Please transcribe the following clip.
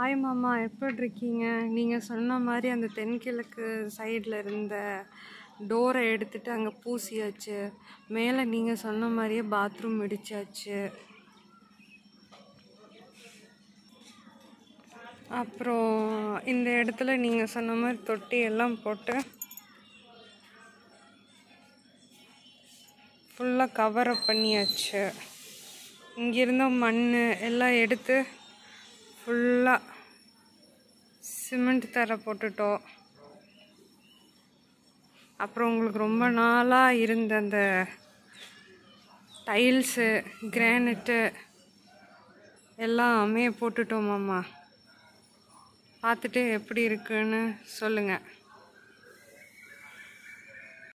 hi மாமா எப்படி இருக்கீங்க நீங்கள் சொன்ன மாதிரி அந்த தென்கிழக்கு சைடில் இருந்த டோரை எடுத்துட்டு அங்கே பூசியாச்சு மேலே நீங்கள் சொன்ன மாதிரியே பாத்ரூம் இடிச்சாச்சு அப்புறம் இந்த இடத்துல நீங்கள் சொன்ன மாதிரி தொட்டி எல்லாம் போட்டு ஃபுல்லாக கவர் அப் பண்ணியாச்சு இங்கிருந்த மண் எல்லாம் எடுத்து ஃபுல்லாக சிமெண்ட் தர போட்டுட்டோம் அப்புறம் உங்களுக்கு ரொம்ப நாளாக இருந்த அந்த டைல்ஸு கிரானைட்டு எல்லாமே போட்டுட்டோம் மாமா பார்த்துட்டு எப்படி இருக்குன்னு சொல்லுங்கள்